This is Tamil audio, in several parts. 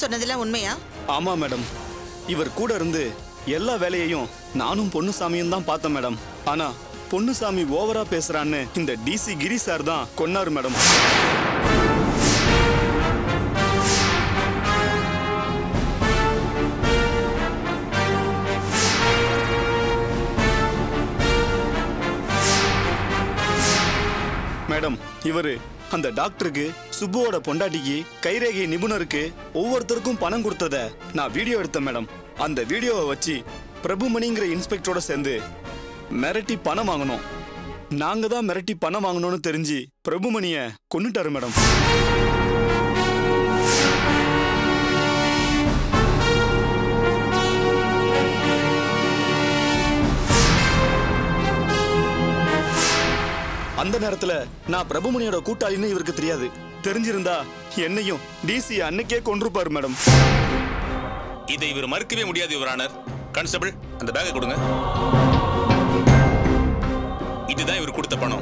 சொன்னதெல்லாம் உண்மையா ஆமா மேடம் இவர் கூட இருந்து எல்லா வேலையையும் நானும் பொன்னுசாமியும் தான் பார்த்தேன் மேடம் ஆனா பொன்னுசாமி ஓவரா பேசுறான்னு இந்த டிசி கிரி சார் தான் கொன்னாரு மேடம் மேடம் இவரு அந்த டாக்டருக்கு சுப்புவோட பொண்டாட்டிக்கு கைரேகை நிபுணருக்கு ஒவ்வொருத்தருக்கும் பணம் கொடுத்தத நான் வீடியோ எடுத்தேன் மேடம் அந்த வீடியோவை வச்சு பிரபுமணிங்கிற இன்ஸ்பெக்டரோட சேர்ந்து மிரட்டி பணம் வாங்கணும் நாங்க தான் மிரட்டி பணம் வாங்கணும்னு தெரிஞ்சு பிரபுமணிய கொன்னுட்டாரு மேடம் அந்த நேரத்துல நான் பிரபுமணியோட கூட்டாளின்னு இவருக்கு தெரியாது தெரிஞ்சிருந்தா என்னையும் டிசி அன்னைக்கே கொன்றுப்பாரு மேடம் இதை இவர் மறுக்கவே முடியாது யுவர் ஆனர் கான்ஸ்டபிள் அந்த பேக்கை கொடுங்க இதுதான் இவர் கொடுத்த பணம்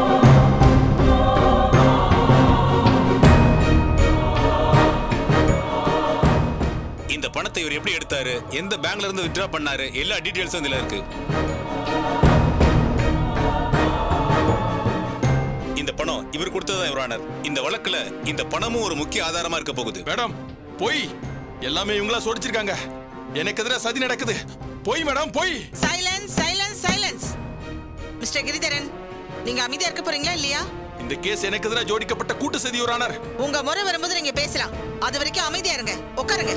இந்த பணத்தை இவர் எப்படி எடுத்தாரு எந்த பேங்க்ல இருந்து வித்ட்ரா பண்ணாரு எல்லா டீடைல்ஸும் இதுல இருக்கு இந்த பணம் இவர் கொடுத்ததா யுவர் ஆனர் இந்த வழக்குல இந்த பணமும் ஒரு முக்கிய ஆதாரமா இருக்க போகுது மேடம் போய் எல்லாமே இவங்களா சோடிச்சிருக்காங்க எனக்கு எதிராக சதி நடக்குது போய் மேடம் போய் silence silence silence mister Giridharan நீங்க அமைதியா இருக்க போறீங்களா இல்லையா இந்த கேஸ் எனக்கு எதிராக ஜோடிக்கப்பட்ட கூட்டு சதி ஒரு ஆனர் உங்க முறை வரும்போது நீங்க பேசலாம் அது வரைக்கும் அமைதியா இருங்க உட்காருங்க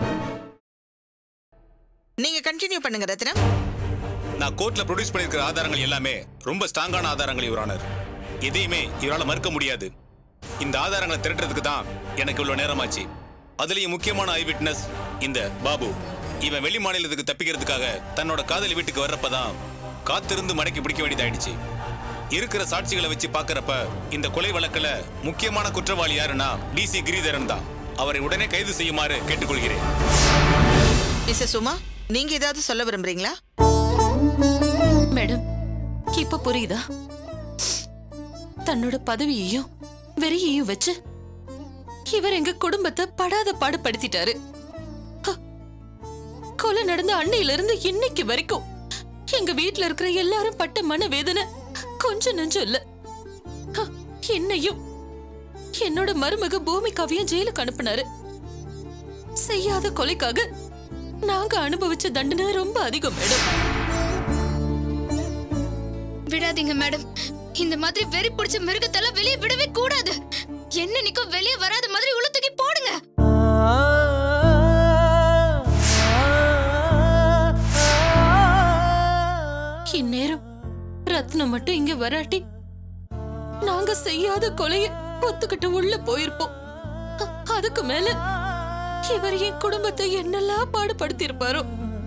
நீங்க கண்டினியூ பண்ணுங்க ரத்னம் நான் கோர்ட்ல ப்ரொடியூஸ் பண்ணிருக்கிற ஆதாரங்கள் எல்லாமே ரொம்ப ஸ்ட்ராங்கான ஆதாரங்கள் யுவர் ஆனர் எதையுமே இவரால் மறுக்க முடியாது இந்த ஆதாரங்களை திரட்டுறதுக்கு தான் எனக்கு இவ்வளவு நேரமாச்சு அதுலயும் முக்கியமான ஐ விட்னஸ் இந்த பாபு இவன் வெளி மாநிலத்துக்கு தப்பிக்கிறதுக்காக தன்னோட காதலி வீட்டுக்கு வர்றப்பதான் காத்திருந்து மடக்கி பிடிக்க வேண்டியதாயிடுச்சு இருக்கிற சாட்சிகளை வச்சு பார்க்கறப்ப இந்த கொலை வழக்குல முக்கியமான குற்றவாளி யாருன்னா டிசி கிரிதரன் தான் அவரை உடனே கைது செய்யுமாறு கேட்டுக்கொள்கிறேன் மிஸ்ஸஸ் சுமா நீங்க ஏதாவது சொல்ல விரும்புறீங்களா மேடம் இப்ப புரியுதா தன்னோட பதவியையும் வெறியையும் வச்சு இவர் எங்க குடும்பத்தை படாத பாடுபடுத்திட்டாரு ஹ! கொலை நடந்த அன்னையில இருந்து இன்னைக்கு வரைக்கும் எங்க வீட்ல இருக்கிற எல்லாரும் பட்ட மன வேதனை கொஞ்சம் நெஞ்சம் இல்ல ஹ! என்னையும் என்னோட மருமக பூமிகாவையும் ஜெயிலுக்கு அனுப்புனாரு செய்யாத கொலைக்காக நாங்க அனுபவிச்ச தண்டனை ரொம்ப அதிகம் மேடம் விடாதீங்க மேடம் இந்த மாதிரி வெறி பிடிச்ச மிருகத்தெல்லாம் வெளியே விடவே கூடாது என்ன நிக்கும் வெளியே வராத மாதிரி உள்ள தூக்கி போடுங்க இந்நேரம் ரத்னம் மட்டும் இங்க வராட்டி நாங்க செய்யாத கொலைய ஒத்துக்கிட்டு உள்ள போயிருப்போம் அ- அதுக்கு மேல இவர் என் குடும்பத்தை என்னெல்லாம் பாடுபடுத்தி இருப்பாரோ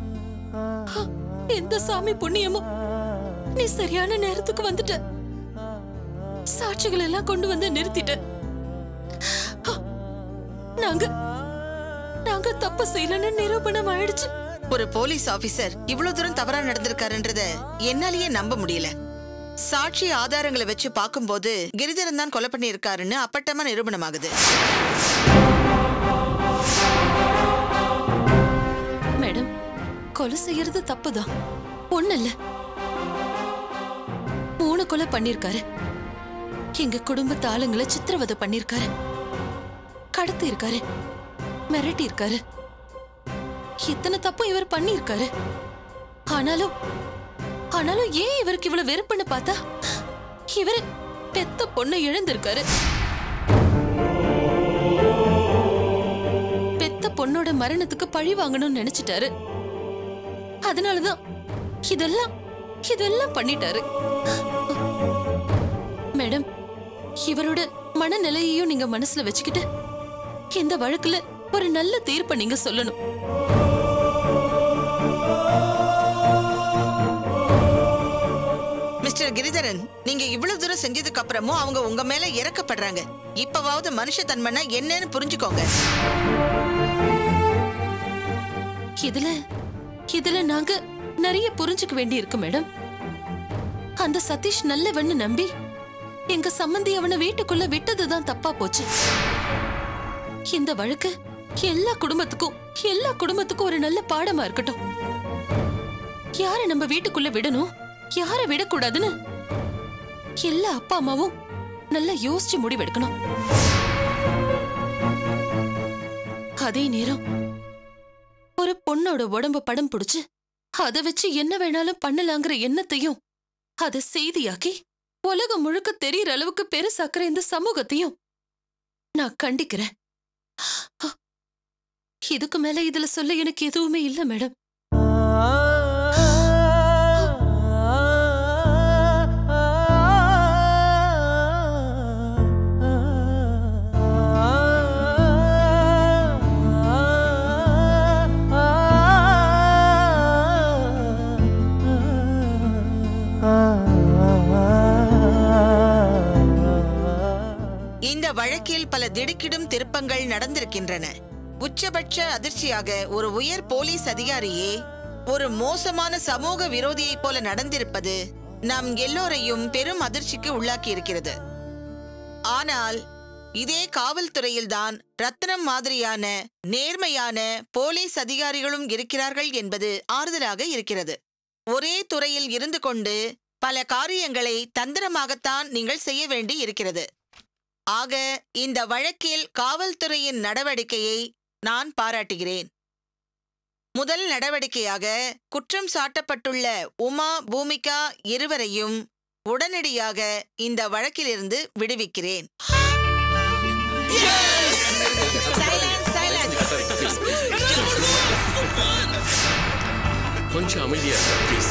எந்த சாமி புண்ணியமும் நீ சரியான நேரத்துக்கு வந்துட்ட சாட்சிகள் எல்லாம் கொண்டு வந்து நிறுத்திட்ட அ, நாங்க நாங்க தப்பு செய்யலன்னு நிரூபணம் ஆயிடுச்சு ஒரு போலீஸ் ஆபீசர் இவ்வளவு தூரம் தவறா நடந்திருக்காருன்றத என்னாலேயே நம்ப முடியல சாட்சி ஆதாரங்களை வச்சு பார்க்கும்போது கிரிதரன் தான் கொலை பண்ணி இருக்காருன்னு அப்பட்டமா நிரூபணமாகுது மேடம் கொலை செய்யறது தப்புதான் ஒண்ணு இல்ல மூணு கொலை பண்ணிருக்காரு எங்க குடும்பத்து ஆளுங்களை சித்திரவதை பண்ணிருக்காரு கடத்தி இருக்காரு மிரட்டி இருக்காரு இத்தனை தப்பும் இவர் பண்ணிருக்காரு ஆனாலும் ஆனாலும் ஏன் இவருக்கு இவ்வளவு வெறுப்புன்னு பார்த்தா இவரு பெத்த பொண்ணை இழந்திருக்காரு பெத்த பொண்ணோட மரணத்துக்கு பழி வாங்கணும்னு நினைச்சிட்டாரு அதனாலதான் இதெல்லாம் இதெல்லாம் பண்ணிட்டாரு மேடம் இவரோட மனநிலையையும் நீங்க மனசுல வச்சுக்கிட்டு இந்த வழக்குல ஒரு நல்ல தீர்ப்பை நீங்க சொல்லணும் மிஸ்டர் கிரிதரன் நீங்க இவ்வளவு தூரம் செஞ்சதுக்கு அப்புறமும் அவங்க உங்க மேல இறக்கப்படுறாங்க இப்பவாவது மனுஷ தன்மைனா என்னன்னு புரிஞ்சுக்கோங்க இதுல இதுல நாங்க நிறைய புரிஞ்சுக்க வேண்டி இருக்கு மேடம் அந்த சதீஷ் நல்லவன்னு நம்பி எங்க சம்மந்தி அவனை வீட்டுக்குள்ள விட்டதுதான் தப்பா போச்சு இந்த வழக்கு எல்லா குடும்பத்துக்கும் எல்லா குடும்பத்துக்கும் ஒரு நல்ல பாடமா இருக்கட்டும் யார நம்ம வீட்டுக்குள்ள விடணும் யார விடக்கூடாதுன்னு எல்லா அப்பா அம்மாவும் நல்லா யோசிச்சு முடிவெடுக்கணும் அதே நேரம் ஒரு பொண்ணோட உடம்ப படம் பிடிச்சு அதை வச்சு என்ன வேணாலும் பண்ணலாங்கிற எண்ணத்தையும் அதை செய்தியாக்கி உலகம் முழுக்க தெரியற அளவுக்கு பெருசாக்குற இந்த சமூகத்தையும் நான் கண்டிக்கிறேன் இதுக்கு மேல இதுல சொல்ல எனக்கு எதுவுமே இல்ல மேடம் இந்த வழக்கில் பல திடுக்கிடும் திருப்பங்கள் நடந்திருக்கின்றன உச்சபட்ச அதிர்ச்சியாக ஒரு உயர் போலீஸ் அதிகாரியே ஒரு மோசமான சமூக விரோதியைப் போல நடந்திருப்பது நம் எல்லோரையும் பெரும் அதிர்ச்சிக்கு உள்ளாக்கி இருக்கிறது ஆனால் இதே காவல்துறையில்தான் ரத்னம் மாதிரியான நேர்மையான போலீஸ் அதிகாரிகளும் இருக்கிறார்கள் என்பது ஆறுதலாக இருக்கிறது ஒரே துறையில் இருந்து கொண்டு பல காரியங்களை தந்திரமாகத்தான் நீங்கள் செய்ய வேண்டி இருக்கிறது ஆக இந்த வழக்கில் காவல்துறையின் நடவடிக்கையை நான் பாராட்டுகிறேன் முதல் நடவடிக்கையாக குற்றம் சாட்டப்பட்டுள்ள உமா பூமிகா இருவரையும் உடனடியாக இந்த வழக்கிலிருந்து விடுவிக்கிறேன் Silence, silence. கொஞ்சம் அமைதியா இருங்க ப்ளீஸ்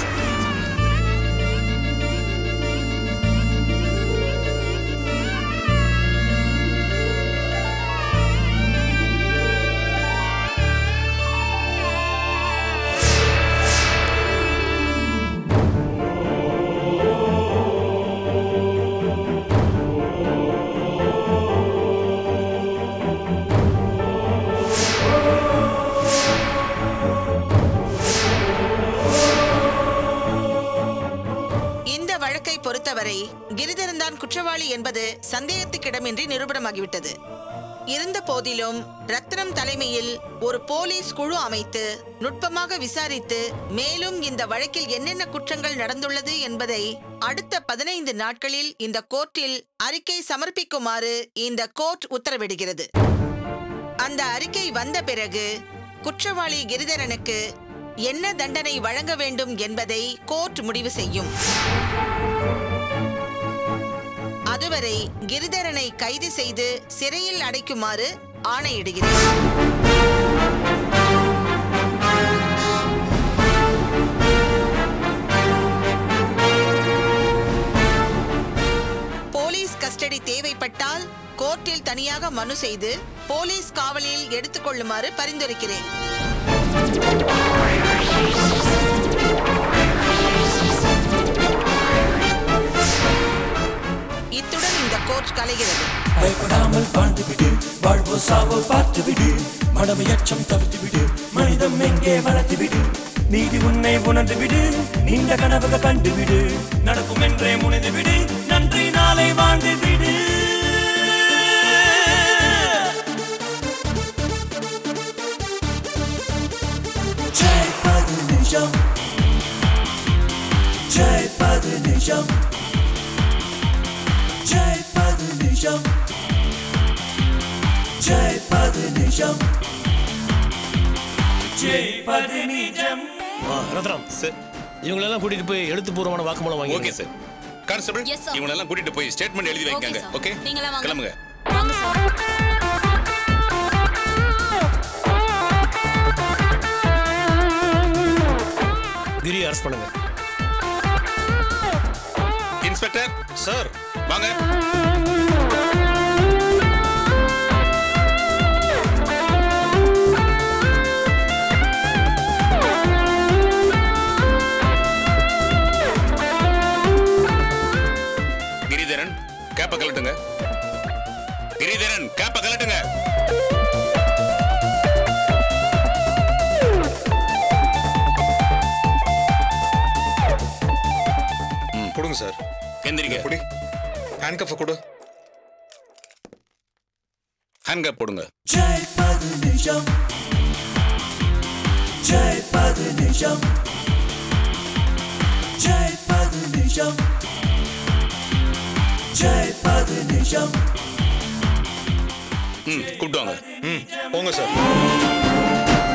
இந்த வழக்கை பொறுத்தவரை கிரிதரன்தான் குற்றவாளி என்பது சந்தேகத்துக்கிடமின்றி நிரூபணமாகிவிட்டது இருந்த போதிலும் ரத்னம் தலைமையில் ஒரு போலீஸ் குழு அமைத்து நுட்பமாக விசாரித்து மேலும் இந்த வழக்கில் என்னென்ன குற்றங்கள் நடந்துள்ளது என்பதை அடுத்த பதினைந்து நாட்களில் இந்த கோர்ட்டில் அறிக்கை சமர்ப்பிக்குமாறு இந்த கோர்ட் உத்தரவிடுகிறது அந்த அறிக்கை வந்த பிறகு குற்றவாளி கிரிதரனுக்கு என்ன தண்டனை வழங்க வேண்டும் என்பதை கோர்ட் முடிவு செய்யும் அதுவரை கிரிதரனை கைது செய்து சிறையில் அடைக்குமாறு ஆணையிடுகிறேன் போலீஸ் கஸ்டடி தேவைப்பட்டால் கோர்ட்டில் தனியாக மனு செய்து போலீஸ் காவலில் எடுத்துக்கொள்ளுமாறு பரிந்துரைக்கிறேன் இத்துடன் இந்த கோர்ட் கலைகிறது பயப்படாமல் வாழ்ந்து விடு வாழ்வோ சாவோ பார்த்து விடு மடமை அச்சம் தவிர்த்து விடு மனிதம் எங்கே வளர்த்து விடு நீதி உன்னை உணர்ந்து விடு நீண்ட கனவுக கண்டு விடு நடக்கும் என்றே முனைந்து விடு நன்றி நாளை வாழ்ந்து விடு ஜெயிப்பது நிஜம் ஜெயிப்பது நிஜம் ஜெயிப்பது நிஜம் ஜெயிப்பது நிஜம் ஜெயிப்பது நிஜம் ரத்னம் சார் இவங்களெல்லாம் கூட்டிட்டு போய் எழுத்துப்பூர்வமான வாக்குமூலம் வாங்கி okay sir constable Yes, sir. இவங்களெல்லாம் கூட்டிட்டு போய் ஸ்டேட்மெண்ட் எழுதி வைக்காங்க sir. ஓகே நீங்களாம் வாங்க. கிளம்புங்க வாங்க சார் கிரி அரெஸ்ட் பண்ணுங்க இன்ஸ்பெக்டர் சார் வாங்க கிரிதரன் கேப்ப கலட்டுங்க கிரிதரன் கேப்ப கலட்டுங்க கொடுங்க சார் எந்திரிங்க குடி ஹேண்ட் கஃபை கொடு ஹேண்ட் கேப் போடுங்க ஜெய் பது நிஜம் ஜெய் பது நிஜம் ஜெய் பது நிஜம் ஜெய் பது நிஜம் ம் கூப்பிட்டு வாங்க ம் போங்க sir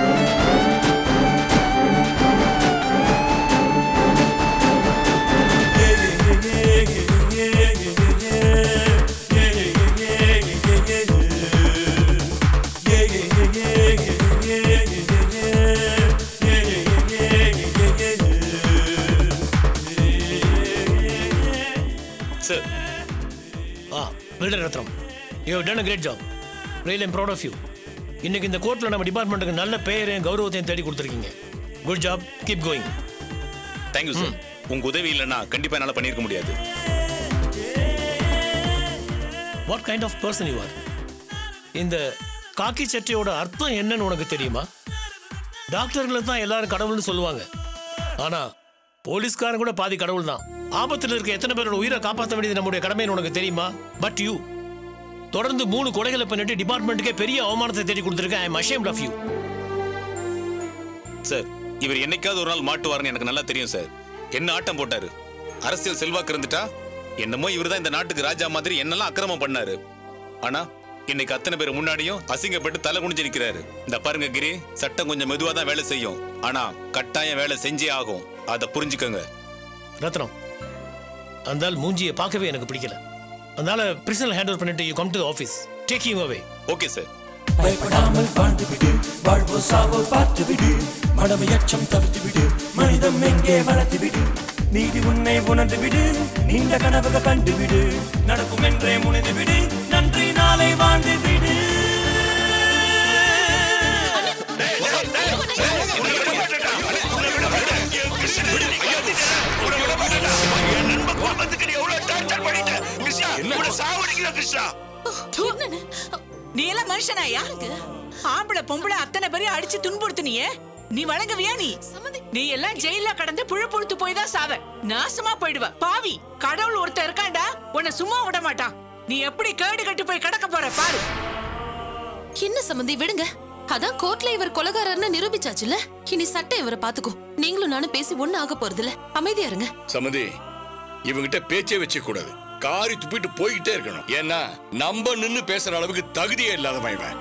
sir ah builder Rathnam you done a great job real I'm proud of you இன்னைக்கு இந்த கோர்ட்டில் நம்ம டிபார்ட்மெண்ட்டுக்கு நல்ல பெயரையும் கௌரவத்தையும் தேடி கொடுத்துருக்கீங்க good job keep going thank you sir உங்க உதவி இல்லைன்னா கண்டிப்பா என்னால பண்ணியிருக்க முடியாது what kind of person you are இந்த காக்கி சட்டையோட அர்த்தம் என்னன்னு உனக்கு தெரியுமா டாக்டர்களை தான் எல்லாரும் கடவுள்னு சொல்லுவாங்க ஆனா போலீஸ்காரன் கூட பாதி கடவுள் தான் ஆபத்தில் இருக்க எத்தனை பேரோட உயிரை காப்பாற்ற வேண்டியது நம்முடைய கடமைன்னு உனக்கு தெரியுமா பட் யூ தொடர்ந்து மூணு கொலைகளை பண்ணிட்டு டிபார்ட்மெண்ட்டுக்கே பெரிய அவமானத்தை தேடி கொடுத்துருக்கேன் I am ashamed of you sir இவர் என்னைக்காவது ஒரு நாள் மாட்டுவாருன்னு எனக்கு நல்லா தெரியும் சார் என்ன ஆட்டம் போட்டாரு அரசியல் செல்வாக்கு இருந்துட்டா என்னமோ இவர்தான் இந்த நாட்டுக்கு ராஜா மாதிரி என்னெல்லாம் அக்கிரமம் பண்ணாரு ஆனா இன்னைக்கு அத்தனை பேர் முன்னாடியும் அசிங்கப்பட்டு தலை குனிஞ்சு நிக்கிறாரு இந்த பாருங்க கிரி சட்டம் கொஞ்சம் மெதுவா தான் வேலை செய்யும் ஆனா கட்டாயம் வேலை செஞ்சே ஆகும் அதை புரிஞ்சுக்கோங்க ரத்னம் அந்த ஆள் மூஞ்சியை பார்க்கவே எனக்கு பிடிக்கல அதனால பிரிசனல் ஹேண்ட் ஓவர் பண்ணிட்டு you come to office take you away okay sir பயப்படாமல் வாழ்ந்து விடு வாழ்வோ சாவோ பார்த்து விடு மடமை அச்சம் தவிர்த்து விடு மனிதம் எங்கே வளர்த்து விடு நீதி உன்னை உணர்ந்து விடு நீண்ட கனவுக கண்டு விடு நடக்கும் என்றே முனைந்து விடு நன்றி நாளை வாழ்ந்து விடு நீ எல்லாம் மனுஷனாயா ஆம்பளை பொம்பளை அத்தனை பேரையும் அடிச்சு துன்புறுத்துனியே நீ வழங்குவியா நீ நீ எல்லாம் ஜெயில கடந்து புழு புழுத்து போய் தான் சாவ நாசமா போயிடுவ பாவி கடவுள் ஒருத்தன் இருக்காண்டா உன்னை சும்மா விட மாட்டான் நீ எப்படி கேடு கட்டு போய் கிடக்க போற பாரு என்ன சம்மந்தி விடுங்க அதான் கோர்ட்ல இவர் கொலகாரர்னு நிரூபிச்சாச்சுல இனி சட்டம் இவரை பாத்துக்கோ நீங்களும் நானும் பேசி ஒண்ணு ஆக போறது இல்ல அமைதியா இருங்க சமதி இவங்கிட்ட பேச்சே வச்ச கூடாது காரி துப்பிட்டு போய்கிட்டே இருக்கணும் ஏன்னா நம்ம நின்னு பேசுற அளவுக்கு தகுதியே இல்லாதவன் இவன்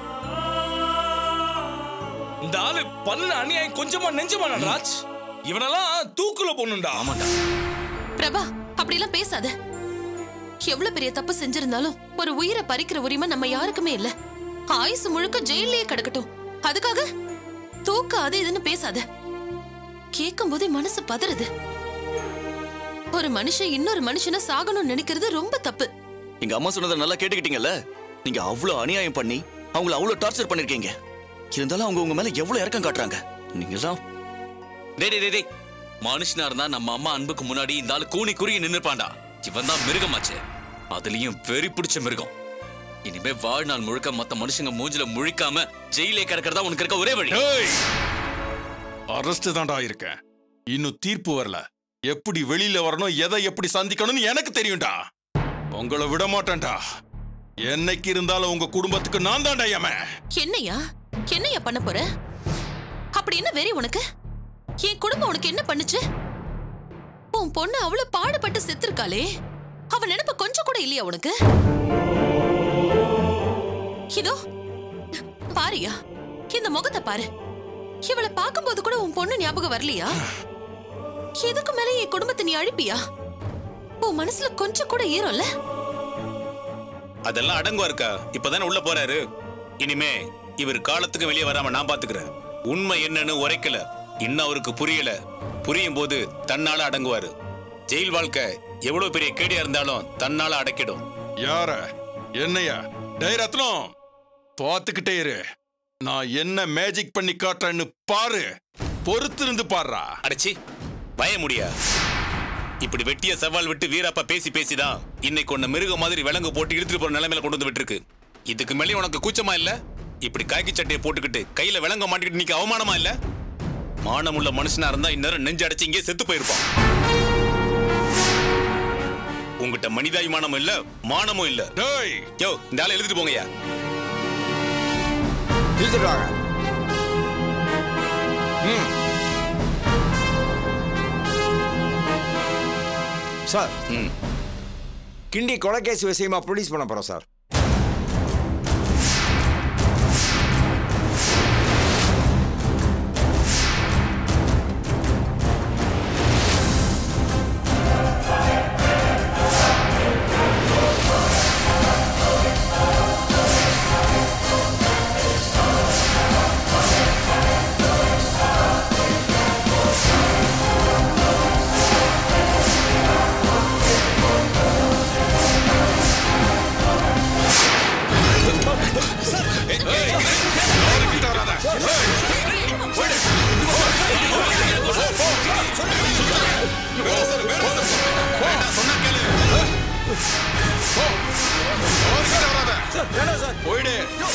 இந்த ஆளு பண்ண அநியாயம் கொஞ்சமா நெஞ்சமா நடராஜ் இவனெல்லாம் தூக்குல போடணும்டா ஆமாண்டா பிரபா அப்படிலாம் பேசாத எவ்வளவு பெரிய தப்பு செஞ்சிருந்தாலும் ஒரு உயிரை பறிக்கிற உரிமை நம்ம யாருக்குமே இல்ல ஆயுசு முழுக்க ஜெயிலே கிடக்கட்டும் அதுக்காக தூக்க அது இதுன்னு பேசாத கேட்கும் போதே மனசு பதறுது ஒரு மனுஷன் இன்னொரு மனுஷனை சாகணும்னு நினைக்கிறது ரொம்ப தப்பு எங்க அம்மா சொன்னதை நல்லா கேட்டுக்கிட்டீங்கல்ல நீங்க அவ்வளவு அநியாயம் பண்ணி அவங்கள அவ்வளவு டார்ச்சர் பண்ணிருக்கீங்க இருந்தாலும் அவங்க உங்க மேல எவ்வளவு இறக்கம் காட்டுறாங்க நீங்க தான் டேய் டேய், டேய் டேய் மனுஷனா இருந்தா நம்ம அம்மா அன்புக்கு முன்னாடி இந்த ஆளு கூனி குறுகி நின்னுப்பான்டா இவன் தான் மிருகமாச்சே அதுலயும் வெறி பிடிச்ச மிருகம் இனிமே வாழ்நாள் முழுக்க மத்த மனுஷங்க மூஞ்சில முழிக்காம ஜெயிலே கிடக்கிறதா உனக்கு இருக்க ஒரே வழி அரெஸ்ட் தான்டா இருக்கேன் இன்னும் தீர்ப்பு வரல எப்படி வெளியில வரணும் எதை எப்படி சந்திக்கணும்னு எனக்கு தெரியும்டா உங்களை விட மாட்டேன்டா என்னைக்கு இருந்தாலும் உங்க குடும்பத்துக்கு நான் தான்டா யமன் என்னையா என்னையா பண்ண போற அப்படி என்ன வெறி உனக்கு என் குடும்பம் உனக்கு என்ன பண்ணுச்சு உன் பொண்ணு அவ்வளவு பாடுபட்டு செத்துருக்காளே அவ நினைப்பு கொஞ்சம் கூட இல்லையா உனக்கு இதோ பாரியா இந்த முகத்தை பாரு இவளை பார்க்கும்போது கூட உன் பொண்ணு ஞாபகம் வரலையா இதுக்கு மேல என் குடும்பத்தை நீ அழிப்பியா உன் மனசுல கொஞ்சம் கூட ஈரம்ல அதெல்லாம் அடங்குவா இருக்கா இப்பதானே உள்ள போறாரு இனிமே இவர் காலத்துக்கு வெளியே வராம நான் பாத்துக்கிறேன் உண்மை என்னன்னு உரைக்கல இன்னும் அவருக்கு புரியல புரியும் போது தன்னால அடங்குவாரு ஜெயில் வாழ்க்கை எவ்வளவு பெரிய கேடியா இருந்தாலும் தன்னால அடக்கிடும் யார என்னையா டேய் ரத்னம் பார்த்துக்கிட்டே இரு நான் என்ன மேஜிக் பண்ணி காட்டுறேன்னு பாரு பொறுத்திருந்து பாருடா அடைச்சி பய முடியா இப்படி வெட்டிய சவால் விட்டு வீரப்பா பேசி பேசிதான் இன்னைக்கு உன்னை மிருக மாதிரி விலங்கு போட்டு இழுத்துட்டு போற நிலைமையில கொண்டு வந்து விட்டுருக்கு இதுக்கு மேலே உனக்கு கூச்சமா இல்ல இப்படி காக்கி சட்டையை போட்டுக்கிட்டு கையில விலங்க மாட்டிக்கிட்டு நீக்கு அவமானமா இல்ல மானமுள்ள மனுஷனா இருந்தா இந்நேரம் நெஞ்சு அடைச்சு இங்கே செத்து போயிருப்பான் உங்ககிட்ட மனிதாபிமானமும் இல்ல மானமும் இல்ல யோ இந்த ஆளை எழுதிட்டு போங்கய்யா இழுத்துட்டு வாங்க ம் சார் கிண்டி கொலைகேஸ் விஷயமா ப்ரொடியூஸ் பண்ண போறோம் சார் போயிடு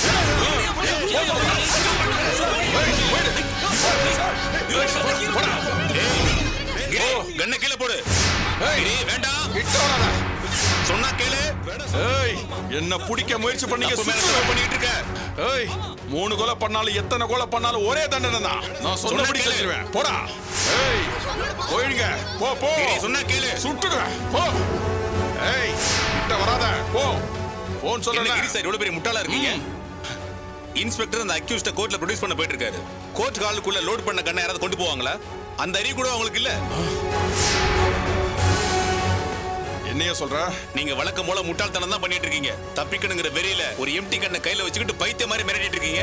கண்ண கீழே போடு ஏய், வேண்டாம் சொன்னா கேளு ஏய் என்ன பிடிக்க முயற்சி பண்ணீங்க தப்பு மேல சுத்தமா தப்பு பண்ணிட்டு இருக்க ஏய் மூணு கொலை பண்ணாலும் எத்தனை கொலை பண்ணாலும் ஒரே தண்டனை தான் நான் சொன்னபடி சொன்னா கேளு. செஞ்சிருவேன் போடா ஏய் போயிடுங்க போ போ ஏய், சொன்னா கேளு. சுட்டுடுவேன் போ ஏய் கிட்ட வராத போ போன் என்ன சொல்றேன் கிரி சார் இவ்வளவு பெரிய முட்டாளா இருக்கீங்க இன்ஸ்பெக்டர் அந்த அக்யூஸ்ட கோர்ட்ல ப்ரொடியூஸ் பண்ண போயிட்டு இருக்காரு கோர்ட் காலுக்குள்ள லோட் பண்ண கண்ணை யாராவது கொண்டு போவாங்களா அந்த அறிவு கூட அவங்களுக்கு இல்ல என்னைய சொல்ற நீங்க வழக்கம் போல முட்டாள்தனம் தான் பண்ணிட்டு இருக்கீங்க தப்பிக்கணுங்கிற வெறியில ஒரு எம்டி கண்ணை கையில வச்சுக்கிட்டு பைத்திய மாதிரி மிரட்டிட்டு இருக்கீங்க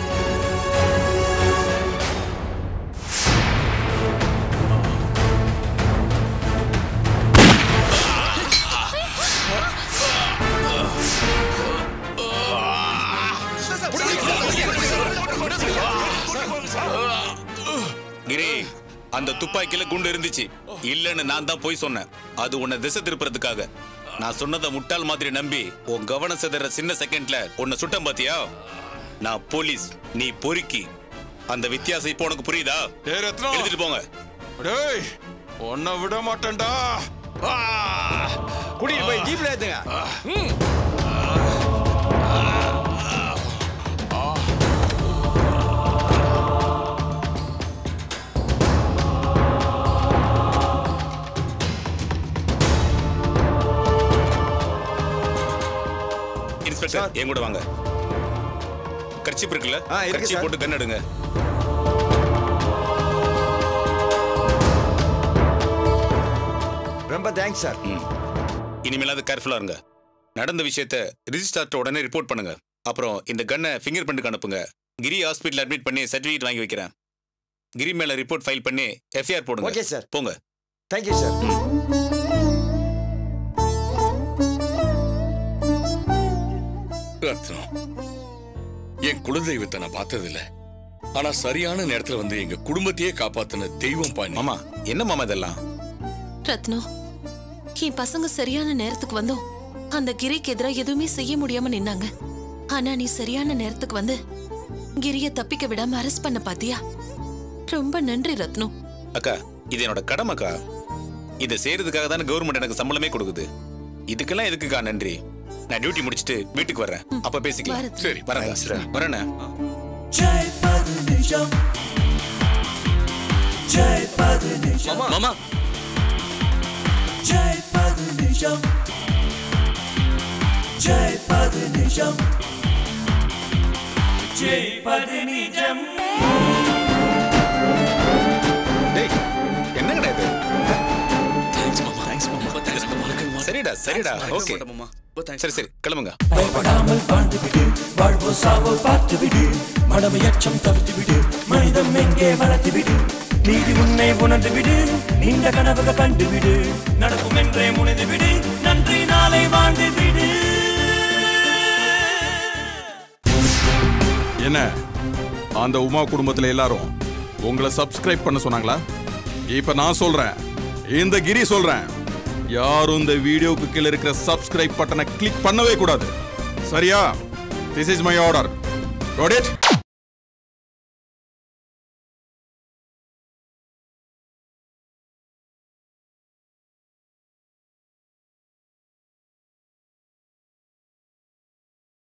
கிரி அந்த துப்பாக்கியில குண்டு இருந்துச்சு இல்லன்னு நான் தான் போய் சொன்னேன் அது உன்னை திசை திருப்புறதுக்காக நான் சொன்னதை முட்டாள் மாதிரி நம்பி உன் கவனம் சிதற சின்ன செகண்ட்ல உன்னை சுட்டம் பாத்தியா நான் போலீஸ் நீ பொறுக்கி அந்த வித்தியாசம் இப்போ உனக்கு புரியுதா ஏய் ரத்னம் எழுதிட்டு போங்க டேய் உன்னை விட மாட்டேன்டா ஆ! கூட்டிட்டு போய் ஜீப்ல ஏத்துங்க ம் இன்ஸ்பெக்டர் என் கூட வாங்க கர்ச்சிப் இருக்குல்ல ஆ, இருக்கு கர்ச்சிப் சார். போட்டு கன் எடுங்க ரொம்ப தேங்க்ஸ் சார் இனிமேலாவது கேர்ஃபுல்லா இருங்க நடந்த விஷயத்த ரிஜிஸ்டார்ட்ட உடனே ரிப்போர்ட் பண்ணுங்க அப்புறம் இந்த கன்னை ஃபிங்கர் பிரிண்ட்க்கு அனுப்புங்க கிரி ஹாஸ்பிட்டல் அட்மிட் பண்ணி சர்டிஃபிகேட் வாங்கி வைக்கிறேன் கிரி மேல ரிப்போர்ட் ஃபைல் பண்ணி எஃப்ஐஆர் போடுங்க ஓகே சார் போங்க தேங்க்யூ சார் ரத்னம் என் குலதெய்வத்தை நான் பார்த்ததில்ல ஆனா சரியான நேரத்துல வந்து எங்க குடும்பத்தையே காப்பாத்தின தெய்வம் பாணி மாமா என்ன மாமா இதெல்லாம் ரத்னம் என் பசங்க சரியான நேரத்துக்கு வந்தோம் அந்த கிரிக்கு எதிரா எதுவுமே செய்ய முடியாம நின்னாங்க ஆனா நீ சரியான நேரத்துக்கு வந்து கிரிய தப்பிக்க விடாம அரெஸ்ட் பண்ண பாத்தியா ரொம்ப நன்றி ரத்னம் அக்கா இது என்னோட கடமைக்கா இதை செய்யறதுக்காக தானே கவர்மெண்ட் எனக்கு சம்பளமே கொடுக்குது இதுக்கெல்லாம் எதுக்குக்கா நன்றி நான் டியூட்டி முடிச்சிட்டு வீட்டுக்கு வர்றேன் அப்ப பேசிக்கலாம் வரேன். சரி வரேங்க வரேண்ணே ஜெய் பது நிஜம் ஜெய் பது நிஜம் மாமா ஜெய் பது நிஜம் ஜெய் பது நிஜம் ஜெய் பது நிஜம் டேய் என்னங்கடா இது தேங்க்ஸ் மாமா தேங்க்ஸ் மாமா தேங்க்ஸ் மாமா சரிடா சரிடா ஓகே சரி சரி கிளம்புங்க பயப்படாமல் வாழ்ந்து விடு வாழ்வோ சாவோ பார்த்து விடு மனமை அச்சம் தவிர்த்து விடு மனிதம் எங்கே வளர்த்து விடு நீதி உன்னை உணர்ந்து விடு நீண்ட கனவுக கண்டு விடு நடக்கும் என்றே முனைந்து விடு நன்றி நாளை வாழ்ந்து விடு என்ன அந்த உமா குடும்பத்துல எல்லாரும் உங்களை சப்ஸ்கிரைப் பண்ண சொன்னாங்களா இப்ப நான் சொல்றேன் இந்த கிரி சொல்றேன் யாரும் இந்த வீடியோக்கு கீழே இருக்கிற சப்ஸ்கிரைப் பட்டனை கிளிக் பண்ணவே கூடாது சரியா this is my order got it